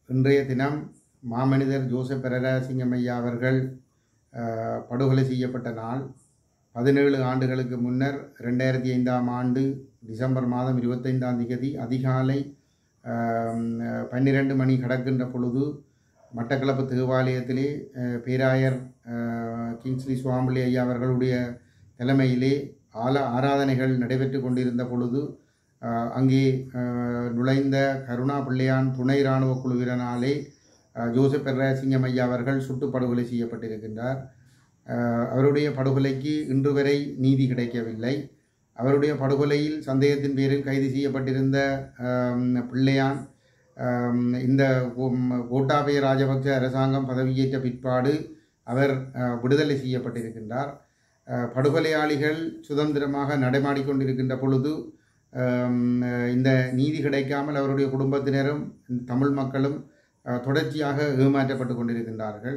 இன்றைய தினம் மாமனிதர் ஜோசப் பெரராசிங்கம் ஐயா அவர்கள் அஹ், படுகொலை செய்யப்பட்ட நாள் பதினேழு ஆண்டுகளுக்கு முன்னர் ரெண்டாயிரத்தி ஐந்தாம் ஆண்டு டிசம்பர் மாதம் இருபத்தைந்தாம் தேதி அதிகாலை ஆம், பன்னிரண்டு மணி கடக்கின்ற பொழுது மட்டக்களப்பு தேவாலயத்திலே அஹ், பேராயர் அஹ், கிங்ஸ்லி சுவாமிலி ஐயா அவர்களுடைய தலைமையிலே ஆல ஆராதனைகள் நடைபெற்று கொண்டிருந்த பொழுது அஹ், அங்கே அஹ், நுழைந்த கருணா பிள்ளையான் துணை இராணுவ குழுவினராலே அஹ், ஜோசப் பெர்ராசிங்கம் ஐயா அவர்கள் சுட்டு படுகொலை செய்யப்பட்டிருக்கின்றார் அஹ், அவருடைய படுகொலைக்கு இன்று வரை நீதி கிடைக்கவில்லை அவருடைய படுகொலையில் சந்தேகத்தின் பேரில் கைது செய்யப்பட்டிருந்த ஆம், பிள்ளையான் ஆம், இந்த கோ- கோட்டாபய ராஜபக்ச அரசாங்கம் பதவியேற்ற பிற்பாடு அவர் அஹ், விடுதலை செய்யப்பட்டிருக்கின்றார் அஹ், படுகொலையாளிகள் சுதந்திரமாக நடமாடிக்கொண்டிருக்கின்ற பொழுது ஆம், இந்த நீதி கிடைக்காமல் அவருடைய குடும்பத்தினரும் தமிழ் மக்களும் அஹ், தொடர்ச்சியாக ஏமாற்றப்பட்டு கொண்டிருக்கின்றார்கள்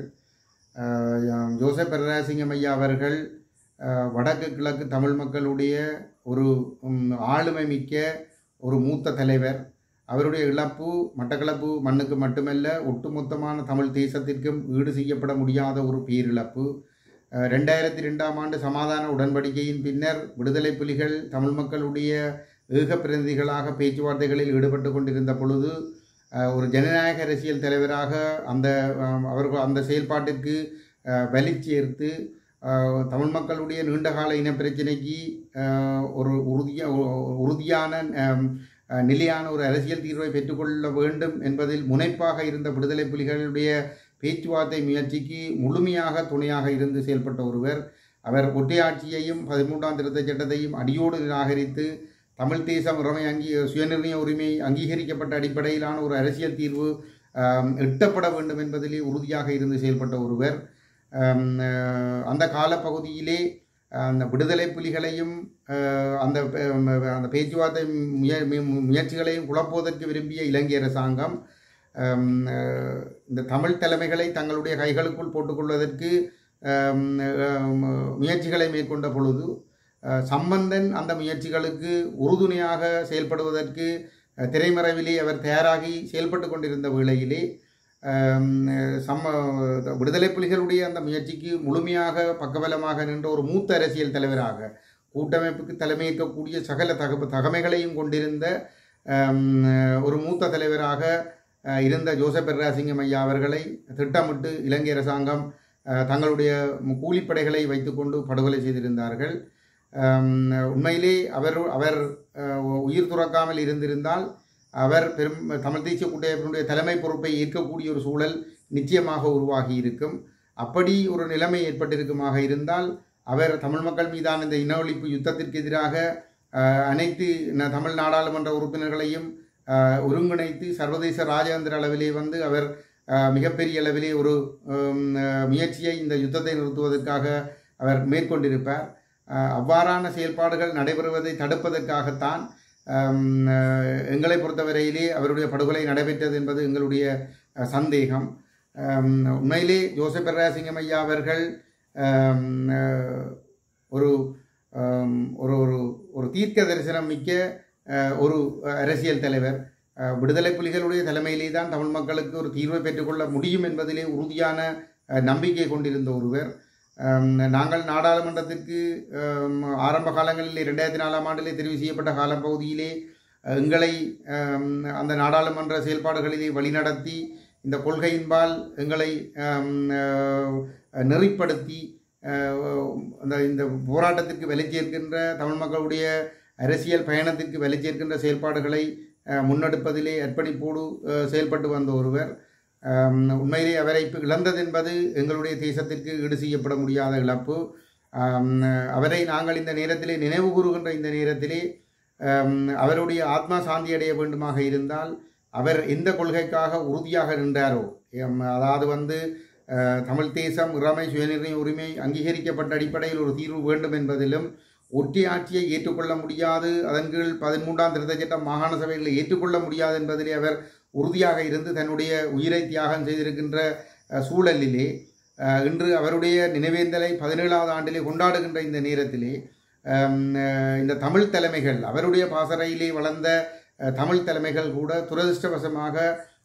அஹ், ஜோசப் பெரராசிங்கம் ஐயா அவர்கள் அஹ், வடக்கு கிழக்கு தமிழ் மக்களுடைய ஒரு ம், ஆளுமை மிக்க ஒரு மூத்த தலைவர் அவருடைய இழப்பு மட்டக்களப்பு மண்ணுக்கு மட்டுமல்ல ஒட்டுமொத்தமான தமிழ் தேசத்திற்கும் ஈடு செய்யப்பட முடியாத ஒரு பேரிழப்பு அஹ், ரெண்டாயிரத்தி ரெண்டாம் ஆண்டு சமாதான உடன்படிக்கையின் பின்னர் விடுதலை புலிகள் தமிழ் மக்களுடைய ஏக பிரதிநிதிகளாக பேச்சுவார்த்தைகளில் ஈடுபட்டு கொண்டிருந்த பொழுது அஹ், ஒரு ஜனநாயக அரசியல் தலைவராக அந்த அஹ், அவர்கள் அந்த செயல்பாட்டிற்கு அஹ், வலி சேர்த்து அஹ், தமிழ் மக்களுடைய நீண்டகால இனப்பிரச்சினைக்கு அஹ், ஒரு உறுதிய உறுதியான அஹ், அஹ், நிலையான ஒரு அரசியல் தீர்வை பெற்றுக்கொள்ள வேண்டும் என்பதில் முனைப்பாக இருந்த விடுதலை புலிகளுடைய பேச்சுவார்த்தை முயற்சிக்கு முழுமையாக துணையாக இருந்து செயல்பட்ட ஒருவர் அவர் ஒற்றையாட்சியையும் பதிமூன்றாம் திருத்தச் சட்டத்தையும் அடியோடு நிராகரித்து தமிழ் தேசம் உரிமை அங்கீ சுயநிர்ணய உரிமை அங்கீகரிக்கப்பட்ட அடிப்படையிலான ஒரு அரசியல் தீர்வு ஆம், எட்டப்பட வேண்டும் என்பதிலே உறுதியாக இருந்து செயல்பட்ட ஒருவர் ஆம், அஹ், அந்த காலப்பகுதியிலே அஹ், அந்த விடுதலை புலிகளையும் அஹ், அந்த அஹ், அந்த பேச்சுவார்த்தை முய மு- முயற்சிகளையும் குழப்புவதற்கு விரும்பிய இலங்கை அரசாங்கம் ஆம், அஹ், இந்த தமிழ் தலைமைகளை தங்களுடைய கைகளுக்குள் போட்டுக்கொள்வதற்கு ஆம், ஆம், முயற்சிகளை மேற்கொண்ட பொழுது அஹ், சம்பந்தன் அந்த முயற்சிகளுக்கு உறுதுணையாக செயல்படுவதற்கு அஹ், திரைமறைவிலே அவர் தயாராகி செயல்பட்டு கொண்டிருந்த வேளையிலே ஆம், சம்ம விடுதலை புலிகளுடைய அந்த முயற்சிக்கு முழுமையாக பக்கபலமாக நின்ற ஒரு மூத்த அரசியல் தலைவராக கூட்டமைப்புக்கு தலைமையேற்கக்கூடிய சகல தக தகமைகளையும் கொண்டிருந்த ஆம், ஒரு மூத்த தலைவராக அஹ், இருந்த ஜோசப் பெர்ராசிங்கம் ஐயா அவர்களை திட்டமிட்டு இலங்கை அரசாங்கம் அஹ், தங்களுடைய கூலிப்படைகளை வைத்துக்கொண்டு படுகொலை செய்திருந்தார்கள் ஆம், உண்மையிலே அவர் அவர் அஹ், உயிர் துறக்காமல் இருந்திருந்தால் அவர் பெரும் தமிழ் தேசிய கூட்டமைப்பினுடைய தலைமை பொறுப்பை ஏற்கக்கூடிய ஒரு சூழல் நிச்சயமாக உருவாகி இருக்கும் அப்படி ஒரு நிலைமை ஏற்பட்டிருக்குமாக இருந்தால் அவர் தமிழ் மக்கள் மீதான இந்த இன ஒழிப்பு யுத்தத்திற்கு எதிராக அஹ், அனைத்து ந- தமிழ் நாடாளுமன்ற உறுப்பினர்களையும் அஹ், ஒருங்கிணைத்து சர்வதேச ராஜதந்திர அளவிலே வந்து அவர் அஹ், மிகப்பெரிய அளவிலே ஒரு ஹம், அஹ், முயற்சியை இந்த யுத்தத்தை நிறுத்துவதற்காக அவர் மேற்கொண்டிருப்பார் அஹ், அவ்வாறான செயல்பாடுகள் நடைபெறுவதை தடுப்பதற்காகத்தான் ஹம், அஹ், எங்களை பொறுத்தவரையிலே அவருடைய படுகொலை நடைபெற்றது என்பது எங்களுடைய அஹ், சந்தேகம் ஹம், உண்மையிலே ஜோசப் பெர்ராசிங்கம் ஐயா அவர்கள் ஹம், அஹ், ஒரு ஹம், ஒரு ஒரு ஒரு தீர்க்க தரிசனம் மிக்க அஹ், ஒரு அரசியல் தலைவர் அஹ், விடுதலை புலிகளுடைய தலைமையிலே தான் தமிழ் மக்களுக்கு ஒரு தீர்வை பெற்றுக்கொள்ள முடியும் என்பதிலே உறுதியான அஹ், நம்பிக்கை கொண்டிருந்த ஒருவர் ஹம், நாங்கள் நாடாளுமன்றத்திற்கு ஹம், ஆரம்ப காலங்களில் இரண்டாயிரத்தி நாலாம் ஆண்டிலே தெரிவு செய்யப்பட்ட காலப்பகுதியிலே அஹ், எங்களை ஹம், அந்த நாடாளுமன்ற செயல்பாடுகளிலே வழிநடத்தி இந்த கொள்கையின்பால் எங்களை ஹம், அஹ், நெறிப்படுத்தி அஹ், அந்த இந்த போராட்டத்திற்கு விலை சேர்க்கின்ற தமிழ் மக்களுடைய அரசியல் பயணத்திற்கு விலை சேர்க்கின்ற செயல்பாடுகளை அஹ், முன்னெடுப்பதிலே அர்ப்பணிப்போடு அஹ், செயல்பட்டு வந்த ஒருவர் ஆம், உண்மையிலே அவரை இப்போ இழந்தது என்பது எங்களுடைய தேசத்திற்கு ஈடு செய்யப்பட முடியாத இழப்பு ஆம், அவரை நாங்கள் இந்த நேரத்திலே நினைவு கூறுகின்ற இந்த நேரத்திலே ஆம், அவருடைய ஆத்மா சாந்தி அடைய வேண்டுமாக இருந்தால் அவர் எந்த கொள்கைக்காக உறுதியாக நின்றாரோ எம், அதாவது வந்து அஹ், தமிழ் தேசம் இறமை சுயநிர்ணய உரிமை அங்கீகரிக்கப்பட்ட அடிப்படையில் ஒரு தீர்வு வேண்டும் என்பதிலும் ஒற்றை ஆட்சியை ஏற்றுக்கொள்ள முடியாது அதன் கீழ் பதிமூன்றாம் திருத்தச் சட்டம் மாகாண சபைகளில் ஏற்றுக்கொள்ள முடியாது என்பதிலே அவர் உறுதியாக இருந்து தன்னுடைய உயிரை தியாகம் செய்திருக்கின்ற அஹ், சூழலிலே அஹ், இன்று அவருடைய நினைவேந்தலை பதினேழாவது ஆண்டிலே கொண்டாடுகின்ற இந்த நேரத்திலே அம், அஹ், இந்த தமிழ் தலைமைகள் அவருடைய பாசறையிலே வளர்ந்த அஹ், தமிழ் தலைமைகள் கூட துரதிருஷ்டவசமாக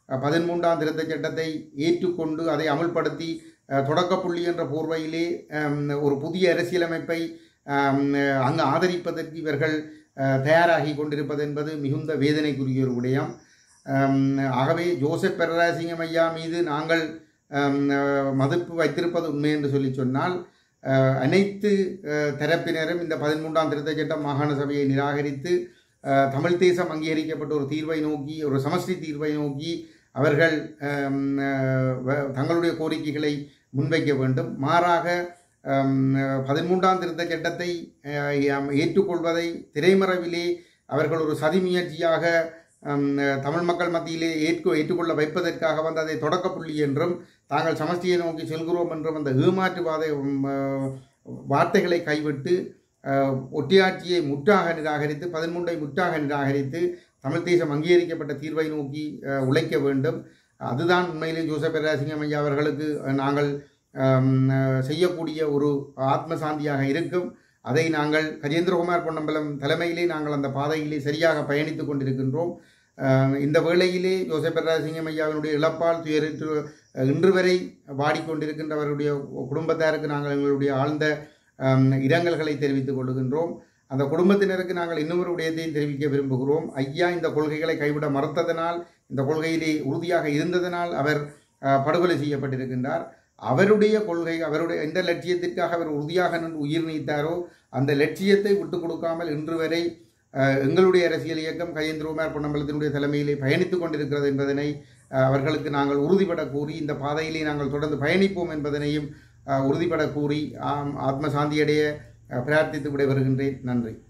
அஹ், பதிமூன்றாம் திருத்தச் சட்டத்தை ஏற்றுக்கொண்டு அதை அமுல்படுத்தி அஹ், தொடக்கப்புள்ளி என்ற போர்வையிலே அம், ஒரு புதிய அரசியலமைப்பை அம், அங்கு ஆதரிப்பதற்கு இவர்கள் அஹ், தயாராகி கொண்டிருப்பது என்பது மிகுந்த வேதனைக்குரிய ஒரு விடயம் அம், ஆகவே ஜோசப் பெரராசிங்கம் ஐயா மீது நாங்கள் அம், அஹ், மதிப்பு வைத்திருப்பது உண்மை என்று சொல்லி சொன்னால் அஹ், அனைத்து அஹ், தரப்பினரும் இந்த பதிமூன்றாம் திருத்தச் சட்டம் மாகாண சபையை நிராகரித்து அஹ், தமிழ் தேசம் அங்கீகரிக்கப்பட்ட ஒரு தீர்வை நோக்கி ஒரு சமஷ்டி தீர்வை நோக்கி அவர்கள் அம், அஹ், வ- தங்களுடைய கோரிக்கைகளை முன்வைக்க வேண்டும் மாறாக அம், அஹ், பதிமூன்றாம் திருத்தச் சட்டத்தை அஹ், ஏம்- ஏற்றுக்கொள்வதை திரைமறைவிலே அவர்கள் ஒரு சதி முயற்சியாக அம், அஹ், தமிழ் மக்கள் மத்தியிலே ஏற்க ஏற்றுக்கொள்ள வைப்பதற்காக வந்து அதை தொடக்கப்புள்ளி என்றும் தாங்கள் சமஷ்டியை நோக்கி செல்கிறோம் என்றும் அந்த ஏமாற்றுவாத உம், அஹ், வார்த்தைகளை கைவிட்டு அஹ், ஒட்டியாட்சியை முற்றாக நிராகரித்து பதிமூன்றை முற்றாக நிராகரித்து தமிழ் தேசம் அங்கீகரிக்கப்பட்ட தீர்வை நோக்கி அஹ், உழைக்க வேண்டும் அதுதான் உண்மையிலே ஜோசப் பேராசிங்கம் ஐயா அவர்களுக்கு அஹ், நாங்கள் அம், அஹ், செய்யக்கூடிய ஒரு ஆத்ம சாந்தியாக இருக்கும் அதை நாங்கள் கஜேந்திரகுமார் பொன்னம்பலம் தலைமையிலே நாங்கள் அந்த பாதையிலே சரியாக பயணித்துக் கொண்டிருக்கின்றோம் அஹ், இந்த வேளையிலே ஜோசப் பெர்ராசிங்கம் ஐயாவினுடைய இழப்பால் துயரிட்டு அஹ், இன்று வரை வாடிக்கொண்டிருக்கின்றவருடைய குடும்பத்தாருக்கு நாங்கள் எங்களுடைய ஆழ்ந்த அம், இரங்கல்களை தெரிவித்துக் கொள்கின்றோம் அந்த குடும்பத்தினருக்கு நாங்கள் இன்னும் ஒரு விடயத்தையும் தெரிவிக்க விரும்புகிறோம் ஐயா இந்த கொள்கைகளை கைவிட மறுத்ததனால் இந்த கொள்கையிலே உறுதியாக இருந்ததனால் அவர் அஹ், படுகொலை செய்யப்பட்டிருக்கின்றார் அவருடைய கொள்கை அவருடைய எந்த லட்சியத்திற்காக அவர் உறுதியாக நின்று உயிர் நீத்தாரோ அந்த லட்சியத்தை விட்டுக் கொடுக்காமல் இன்று வரை அஹ், எங்களுடைய அரசியல் இயக்கம் கஜேந்திரகுமார் பொன்னம்பலத்தினுடைய தலைமையிலே பயணித்துக் கொண்டிருக்கிறது என்பதனை அஹ், அவர்களுக்கு நாங்கள் உறுதிபட கூறி இந்த பாதையிலே நாங்கள் தொடர்ந்து பயணிப்போம் என்பதனையும் அஹ், உறுதிபட கூறி ஆம், ஆத்ம சாந்தியடைய அஹ், பிரார்த்தித்து விடைபெறுகின்றேன் நன்றி